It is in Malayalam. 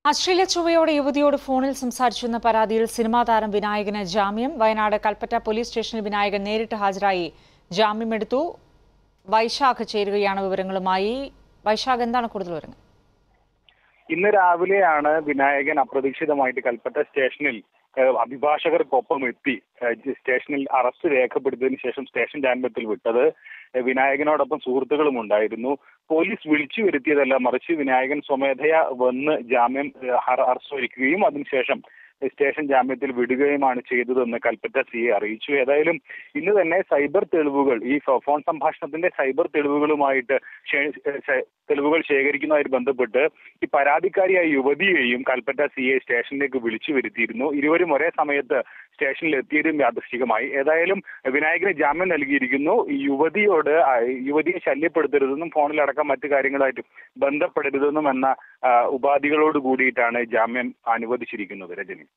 അശ്ലീല ചൊവ്വയോടെ യുവതിയോട് ഫോണിൽ സംസാരിച്ചെന്ന പരാതിയിൽ സിനിമാ താരം വിനായകന് ജാമ്യം വയനാട് കൽപ്പറ്റ പോലീസ് സ്റ്റേഷനിൽ വിനായകൻ നേരിട്ട് ഹാജരായി ജാമ്യമെടുത്തു വൈശാഖ് ചേരുകയാണ് വിവരങ്ങളുമായി വൈശാഖ് എന്താണ് കൂടുതൽ വിവരങ്ങൾ ഇന്ന് രാവിലെയാണ് വിനായകൻ അപ്രതീക്ഷിതമായിട്ട് കൽപ്പറ്റ സ്റ്റേഷനിൽ ഏഹ്, അഭിഭാഷകർക്കൊപ്പം എത്തി ഏഹ്, സ്റ്റേഷനിൽ അറസ്റ്റ് രേഖപ്പെടുത്തിയതിനു ശേഷം സ്റ്റേഷൻ ജാമ്യത്തിൽ വിട്ടത് ഏഹ്, വിനായകനോടൊപ്പം സുഹൃത്തുക്കളും ഉണ്ടായിരുന്നു പോലീസ് വിളിച്ചു വരുത്തിയതല്ല മറിച്ച് വിനായകൻ സ്വമേധയാ വന്ന് ജാമ്യം ഏഹ്, അറ- അറസ്റ്റ് വരിക്കുകയും അതിനുശേഷം സ്റ്റേഷൻ ജാമ്യത്തിൽ വിടുകയുമാണ് ചെയ്തതെന്ന് കൽപ്പറ്റ സി എ അറിയിച്ചു ഏതായാലും ഇന്ന് തന്നെ സൈബർ തെളിവുകൾ ഈ ഫോ- ഫോൺ സംഭാഷണത്തിന്റെ സൈബർ തെളിവുകളുമായിട്ട് ഷേ- ശേ- തെളിവുകൾ ശേഖരിക്കുന്നതുമായി ബന്ധപ്പെട്ട് ഈ പരാതിക്കാരിയായ യുവതിയെയും കൽപ്പറ്റ സി എ സ്റ്റേഷനിലേക്ക് വിളിച്ചു വരുത്തിയിരുന്നു ഇരുവരും ഒരേ സമയത്ത് സ്റ്റേഷനിൽ എത്തിയതും യാദൃശികമായി ഏതായാലും വിനായകന് ജാമ്യം നൽകിയിരിക്കുന്നു ഈ യുവതിയോട് ആ, യുവതിയെ ശല്യപ്പെടുത്തരുതെന്നും ഫോണിലടക്കം മറ്റു കാര്യങ്ങളായിട്ട് ബന്ധപ്പെടരുതെന്നും എന്ന ആ, ഉപാധികളോട് കൂടിയിട്ടാണ് ജാമ്യം അനുവദിച്ചിരിക്കുന്നത് രജനി